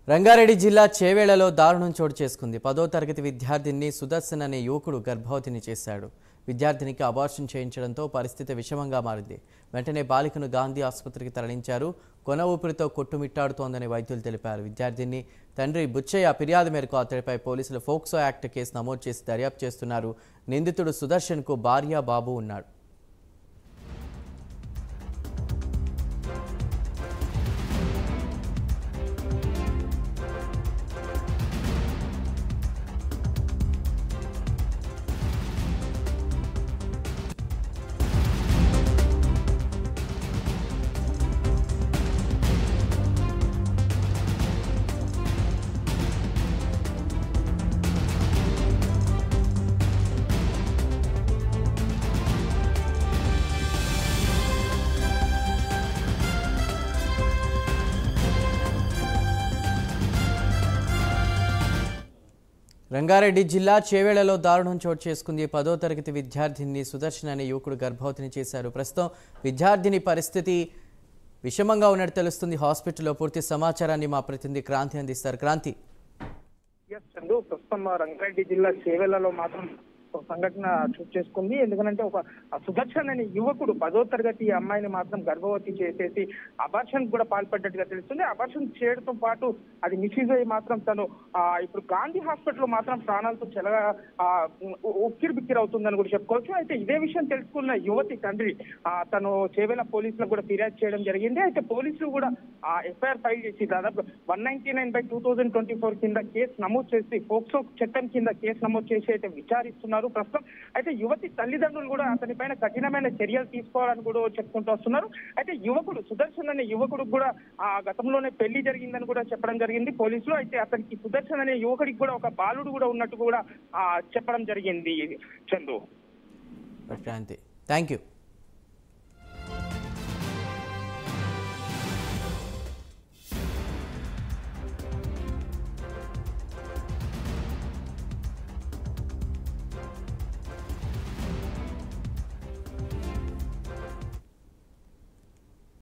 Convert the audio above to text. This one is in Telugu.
రంగారెడ్డి జిల్లా చేవేళ్లలో దారుణం చోటు చేసుకుంది పదో తరగతి విద్యార్థిని సుదర్శన్ అనే యువకుడు గర్భవతిని చేశాడు విద్యార్థినికి అబార్షన్ చేయించడంతో పరిస్థితి విషమంగా మారింది వెంటనే బాలికను గాంధీ ఆసుపత్రికి తరలించారు కొన ఊపిరితో కొట్టుమిట్టాడుతోందని వైద్యులు తెలిపారు విద్యార్థిని తండ్రి బుచ్చయ్య ఫిర్యాదు మేరకు అతడిపై పోలీసులు ఫోక్సో యాక్ట్ కేసు నమోదు చేసి దర్యాప్తు చేస్తున్నారు నిందితుడు సుదర్శన్కు భార్య బాబు ఉన్నాడు రంగారెడ్డి జిల్లా చేవేళ్లలో దారుణం చోటు చేసుకుంది పదో తరగతి విద్యార్థిని సుదర్శన్ అనే యువకుడు గర్భవతిని చేశారు ప్రస్తుతం విద్యార్థిని పరిస్థితి విషమంగా ఉన్నట్టు తెలుస్తుంది హాస్పిటల్లో పూర్తి సమాచారాన్ని మా ప్రతినిధి క్రాంతి అందిస్తారు క్రాంతి ఎస్ చందు ప్రస్తుతం మా రంగారెడ్డి జిల్లా చేవెళ్లలో మాత్రం ఒక సంఘటన చోటు చేసుకుంది ఎందుకంటే ఒక ఆ సుదర్శన్ అనే యువకుడు పదో తరగతి అమ్మాయిని మాత్రం గర్భవతి చేసేసి అబార్షన్ కూడా పాల్పడ్డట్టుగా తెలుస్తుంది అబార్షన్ చేయడంతో పాటు అది మిస్యూజ్ అయ్యి మాత్రం తను ఆ, ఇప్పుడు గాంధీ హాస్పిటల్ మాత్రం ప్రాణాలతో చెలగా ఆ, ఉ- ఉక్కిరి బిక్కిరి అవుతుందని కూడా చెప్పుకోవచ్చు అయితే ఇదే విషయం తెలుసుకున్న యువతి తండ్రి ఆ, తను చేవేల పోలీసులకు కూడా ఫిర్యాదు చేయడం జరిగింది అయితే పోలీసులు కూడా ఎఫ్ఐఆర్ ఫైల్ చేసి దాదాపు one ninety nine by two thousand twenty four కింద కేసు నమోదు చేసి పోక్సో చట్టం కింద కేసు నమోదు చేసి అయితే విచారిస్తున్నారు ప్రస్తుతం అయితే యువతి తల్లిదండ్రులు కూడా అతని పైన కఠినమైన చర్యలు తీసుకోవాలని కూడా చెప్పుకుంటూ వస్తున్నారు అయితే యువకుడు సుదర్శన్ అనే యువకుడు కూడా ఆ గతంలోనే పెళ్లి జరిగిందని కూడా చెప్పడం జరిగింది పోలీసులు అయితే అతనికి సుదర్శన్ అనే యువకుడికి కూడా ఒక బాలుడు కూడా ఉన్నట్టు కూడా ఆ చెప్పడం జరిగింది చందు క్రాంతి థ్యాంక్ యూ